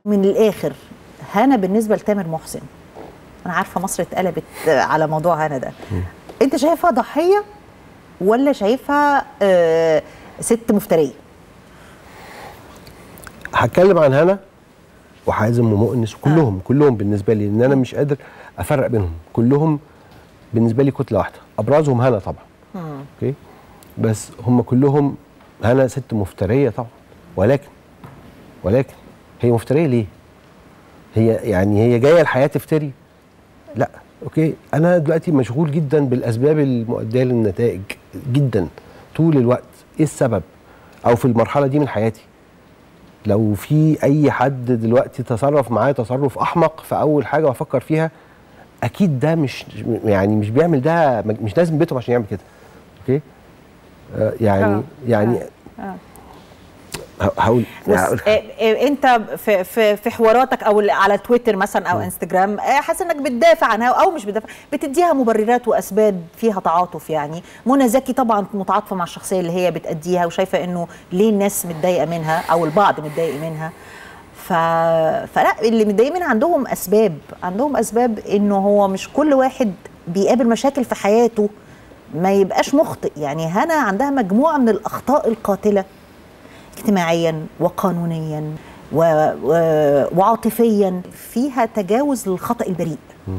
من الاخر هنا بالنسبه لتامر محسن انا عارفه مصر اتقلبت على موضوع هنا ده انت شايفها ضحيه ولا شايفها آه ست مفتريه هتكلم عن هنا وحازم ومؤنس وكلهم آه. كلهم بالنسبه لي ان انا مش قادر افرق بينهم كلهم بالنسبه لي كتله واحده ابرزهم هنا طبعا مم. اوكي بس هم كلهم هنا ست مفتريه طبعا ولكن ولكن هي مفتريه ليه؟ هي يعني هي جايه الحياه تفتري؟ لا اوكي انا دلوقتي مشغول جدا بالاسباب المؤديه للنتائج جدا طول الوقت ايه السبب؟ او في المرحله دي من حياتي لو في اي حد دلوقتي تصرف معايا تصرف احمق فاول حاجه بفكر فيها اكيد ده مش يعني مش بيعمل ده مش لازم بيتهم عشان يعمل كده اوكي آه يعني آه. يعني آه. ه- هقول بس هقول- آه، آه، انت في في في حواراتك او على تويتر مثلا او انستجرام آه، حاسس انك بتدافع عنها او مش بتدافع بتديها مبررات واسباب فيها تعاطف يعني منى زكي طبعا متعاطفه مع الشخصيه اللي هي بتاديها وشايفه انه ليه الناس متضايقه منها او البعض متضايق منها ف... فلا اللي متضايق منها عندهم اسباب عندهم اسباب انه هو مش كل واحد بيقابل مشاكل في حياته ما يبقاش مخطئ يعني هنا عندها مجموعه من الاخطاء القاتله اجتماعيا وقانونيا و... و... وعاطفيا فيها تجاوز للخطا البريء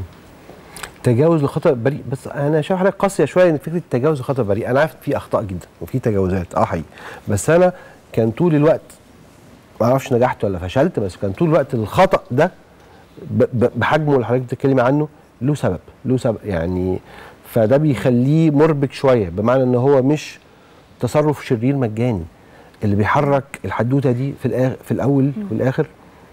تجاوز لخطا بريء بس انا شايف حضرتك قاسيه شويه ان فكره تجاوز لخطا بريء انا عارف في اخطاء جدا وفي تجاوزات اه حقيقي بس انا كان طول الوقت ما اعرفش نجحت ولا فشلت بس كان طول الوقت الخطا ده ب- ب- بحجمه اللي حضرتك بتتكلمي عنه له سبب له سبب يعني فده بيخليه مربك شويه بمعنى ان هو مش تصرف شرير مجاني اللي بيحرك الحدوته دي في الآخر في الاول والاخر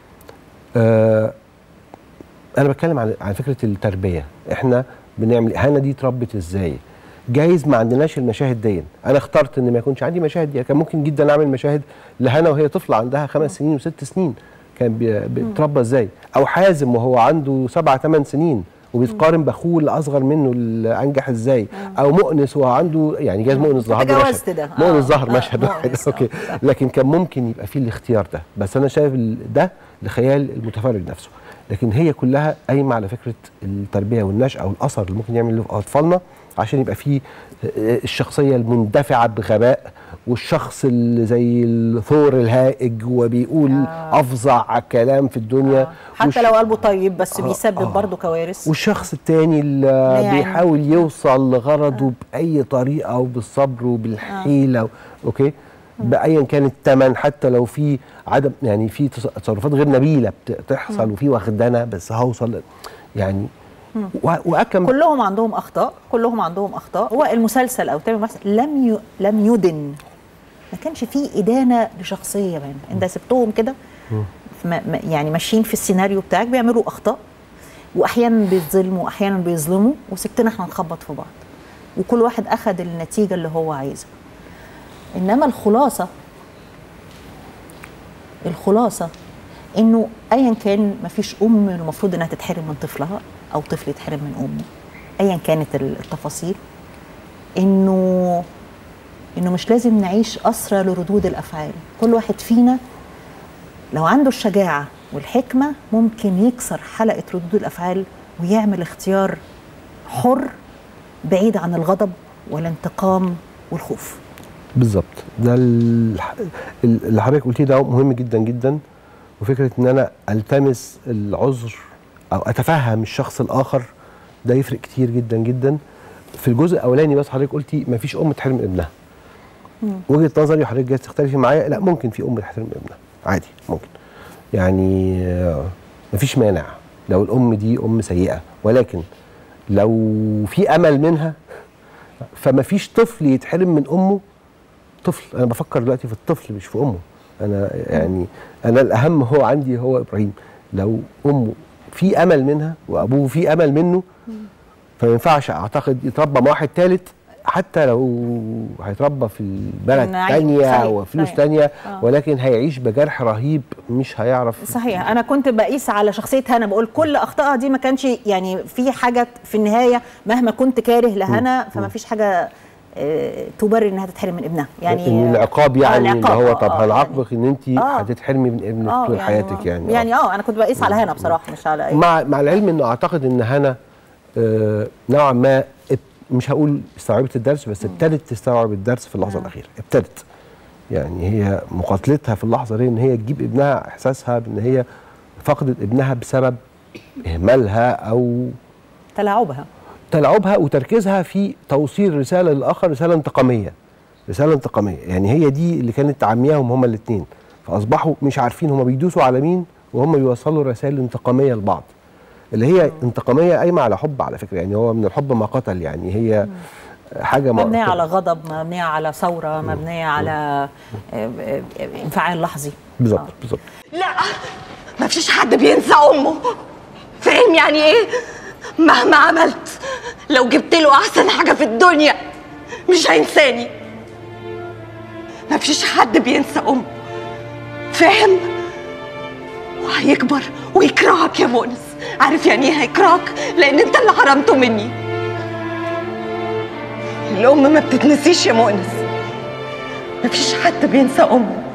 آه انا بتكلم عن عن فكره التربيه احنا بنعمل هنا دي اتربت ازاي جايز ما عندناش المشاهد دي انا اخترت ان ما يكونش عندي مشاهد دي كان ممكن جدا اعمل مشاهد لهنا وهي طفله عندها خمس سنين وست سنين كان بي- بيتربى ازاي او حازم وهو عنده سبع ثمان سنين وبيتقارن باخوه اللي اصغر منه اللي انجح ازاي او مؤنس وهو عنده يعني جايز مؤنس ظهر له تجاوزت مشهد. ده. آه، مؤنس ظهر آه، مشهد واحد مؤنس، آه، اوكي صح. لكن كان ممكن يبقى فيه الاختيار ده بس انا شايف ال- ده لخيال المتفرج نفسه لكن هي كلها قايمه على فكره التربيه والنشأه والاثر اللي ممكن يعمل له في اطفالنا عشان يبقى فيه آه، الشخصيه المندفعه بغباء والشخص اللي زي الثور الهائج وبيقول آه. افظع كلام في الدنيا حتى والش- لو قلبه طيب بس آه، بيسبب آه. برضه كوارث والشخص التاني اللي يعني- بيحاول يوصل لغرضه بأي طريقة وبالصبر وبالحيلة أوكي بأيا كان الثمن حتى لو في عدم يعني في تص- تصرفات غير نبيلة بتحصل وفي واخدانة بس هوصل يعني و- وأكم كلهم عندهم اخطاء كلهم عندهم اخطاء هو المسلسل او تامر محسن لم ي... لم يدن ما كانش فيه ادانه لشخصيه من انت سبتهم كده ما- ما- يعني ماشيين في السيناريو بتاعك بيعملوا اخطاء واحيانا بيتظلموا واحيانا بيظلموا وسبتنا احنا نخبط في بعض وكل واحد اخذ النتيجه اللي هو عايزها انما الخلاصه الخلاصه انه ايا كان مفيش ام المفروض انها تتحرم من طفلها او طفل يتحرم من امه ايا كانت التفاصيل انه انه مش لازم نعيش اسرى لردود الافعال كل واحد فينا لو عنده الشجاعه والحكمه ممكن يكسر حلقه ردود الافعال ويعمل اختيار حر بعيد عن الغضب والانتقام والخوف بالظبط ده الح- ال- اللي حضرتك قلتيه ده مهم جدا جدا وفكره ان انا التمس العذر او اتفهم الشخص الاخر ده يفرق كتير جدا جدا في الجزء الاولاني بس حضرتك قلتي ما فيش ام تحرم ابنها وجهه نظري وحضرتك جاي تختلفي معايا لا ممكن في ام تحترم ابنها عادي ممكن يعني ما فيش مانع لو الام دي ام سيئه ولكن لو في امل منها فما فيش طفل يتحرم من امه طفل انا بفكر دلوقتي في الطفل مش في امه انا يعني انا الاهم هو عندي هو ابراهيم لو امه في امل منها وابوه في امل منه فما ينفعش اعتقد يتربى مع واحد ثالث حتى لو هيتربى في البلد نعم، تانية صحيح، وفلوس صحيح. تانية آه. ولكن هيعيش بجرح رهيب مش هيعرف صحيح انا كنت بقيس على شخصيه هنا بقول كل اخطائها دي ما كانش يعني في حاجه في النهايه مهما كنت كاره لهنا فما فيش حاجه آه، تبرر انها تتحرم من ابنها يعني ان العقاب آه، يعني اللي العقاب، هو آه، طب آه، هنعاقبك ان انت آه. هتتحرمي من ابنك آه، طول يعني حياتك يعني يعني اه انا كنت بقيس على هنا بصراحه مش على اي مع مع العلم انه اعتقد ان هنا آه، نوعا ما اب- مش هقول استوعبت الدرس بس ابتدت تستوعب الدرس في اللحظه الاخيره ابتدت يعني هي مقاتلتها في اللحظه دي ان هي تجيب ابنها احساسها بان هي فقدت ابنها بسبب اهمالها او تلاعبها تلاعبها وتركيزها في توصيل رساله للاخر رساله انتقاميه رساله انتقاميه يعني هي دي اللي كانت عامياهم هما الاثنين فاصبحوا مش عارفين هما بيدوسوا على مين وهم بيوصلوا رسائل انتقاميه لبعض اللي هي انتقاميه قايمه على حب على فكره يعني هو من الحب ما قتل يعني هي حاجه ما- مبنيه على غضب مبنيه على ثوره مبنيه على آه، آه، انفعال لحظي بالظبط بالظبط لا ما فيش حد بينسى امه فاهم يعني ايه مهما عملت لو جبت له احسن حاجه في الدنيا مش هينساني ما فيش حد بينسى امه فاهم وهيكبر ويكرهك يا مؤنس عارف يعني ايه هيكرهك لان انت اللي حرمته مني الام ما بتتنسيش يا مؤنس ما فيش حد بينسى امه